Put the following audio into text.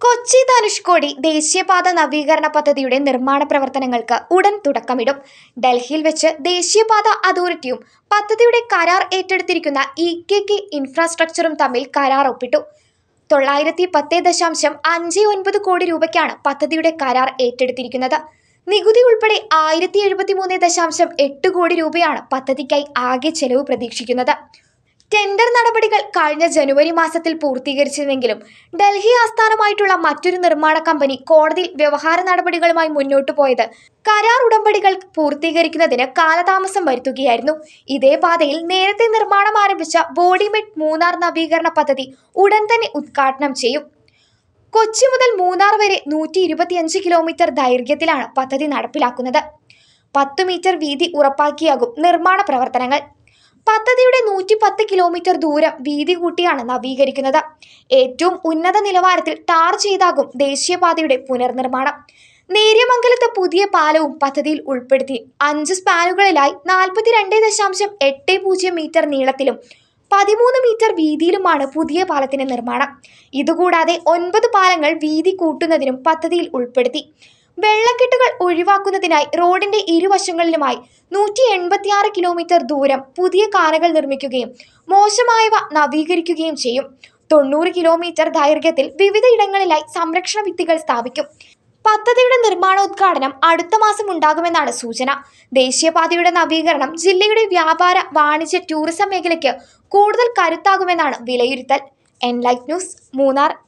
കൊച്ചി ധനുഷ്കോടി ദേശീയപാത നവീകരണ പദ്ധതിയുടെ നിർമ്മാണ പ്രവർത്തനങ്ങൾക്ക് ഉടൻ തുടക്കമിടും ഡൽഹിയിൽ വെച്ച് ദേശീയപാത അതോറിറ്റിയും പദ്ധതിയുടെ കരാർ ഏറ്റെടുത്തിരിക്കുന്ന ഇ കെ കെ ഇൻഫ്രാസ്ട്രക്ചറും തമ്മിൽ കരാർ ഒപ്പിട്ടു തൊള്ളായിരത്തി പത്ത് ദശാംശം അഞ്ച് ഒൻപത് കോടി രൂപയ്ക്കാണ് പദ്ധതിയുടെ കരാർ ഏറ്റെടുത്തിരിക്കുന്നത് നികുതി ഉൾപ്പെടെ ആയിരത്തി എഴുപത്തി മൂന്ന് ദശാംശം എട്ട് കോടി രൂപയാണ് പദ്ധതിക്കായി ആകെ ചെലവ് പ്രതീക്ഷിക്കുന്നത് ടെൻഡർ നടപടികൾ കഴിഞ്ഞ ജനുവരി മാസത്തിൽ പൂർത്തീകരിച്ചിരുന്നെങ്കിലും ഡൽഹി ആസ്ഥാനമായിട്ടുള്ള മറ്റൊരു നിർമ്മാണ കമ്പനി കോടതിയിൽ വ്യവഹാര നടപടികളുമായി മുന്നോട്ടു പോയത് കരാർ ഉടമ്പടികൾ പൂർത്തീകരിക്കുന്നതിന് കാലതാമസം വരുത്തുകയായിരുന്നു ഇതേ പാതയിൽ നേരത്തെ നിർമ്മാണം ആരംഭിച്ച ബോഡിമെഡ് മൂന്നാർ നവീകരണ പദ്ധതി ഉടൻ തന്നെ ഉദ്ഘാടനം ചെയ്യും കൊച്ചി മുതൽ മൂന്നാർ വരെ നൂറ്റി ഇരുപത്തിയഞ്ച് കിലോമീറ്റർ ദൈർഘ്യത്തിലാണ് പദ്ധതി നടപ്പിലാക്കുന്നത് പത്ത് മീറ്റർ വീതി ഉറപ്പാക്കിയാകും നിർമ്മാണ പ്രവർത്തനങ്ങൾ പദ്ധതിയുടെ നൂറ്റി പത്ത് കിലോമീറ്റർ ദൂരം വീതി കൂട്ടിയാണ് നവീകരിക്കുന്നത് ഏറ്റവും ഉന്നത നിലവാരത്തിൽ ടാർ ചെയ്താകും ദേശീയപാതയുടെ പുനർനിർമ്മാണം നേര്യമംഗലത്ത് പുതിയ പാലവും പദ്ധതിയിൽ ഉൾപ്പെടുത്തി അഞ്ച് സ്പാനുകളിലായി നാൽപ്പത്തിരണ്ട് ദശാംശം എട്ട് പൂജ്യം മീറ്റർ നീളത്തിലും പതിമൂന്ന് മീറ്റർ വീതിയിലുമാണ് പുതിയ പാലത്തിന്റെ നിർമ്മാണം ഇതുകൂടാതെ ഒൻപത് പാലങ്ങൾ വീതി കൂട്ടുന്നതിനും പദ്ധതിയിൽ ഉൾപ്പെടുത്തി വെള്ളക്കെട്ടുകൾ ഒഴിവാക്കുന്നതിനായി റോഡിന്റെ ഇരുവശങ്ങളിലുമായി നൂറ്റി എൺപത്തിയാറ് കിലോമീറ്റർ ദൂരം പുതിയ കാനകൾ നിർമ്മിക്കുകയും മോശമായവ നവീകരിക്കുകയും ചെയ്യും തൊണ്ണൂറ് കിലോമീറ്റർ ദൈർഘ്യത്തിൽ വിവിധ ഇടങ്ങളിലായി സംരക്ഷണ ഭിത്തികൾ സ്ഥാപിക്കും പദ്ധതിയുടെ നിർമ്മാണോദ്ഘാടനം അടുത്ത മാസം ഉണ്ടാകുമെന്നാണ് സൂചന ദേശീയപാതയുടെ നവീകരണം ജില്ലയുടെ വ്യാപാര വാണിജ്യ ടൂറിസം മേഖലയ്ക്ക് കൂടുതൽ കരുത്താകുമെന്നാണ് വിലയിരുത്തൽ എൻലൈറ്റ് ന്യൂസ് മൂന്നാർ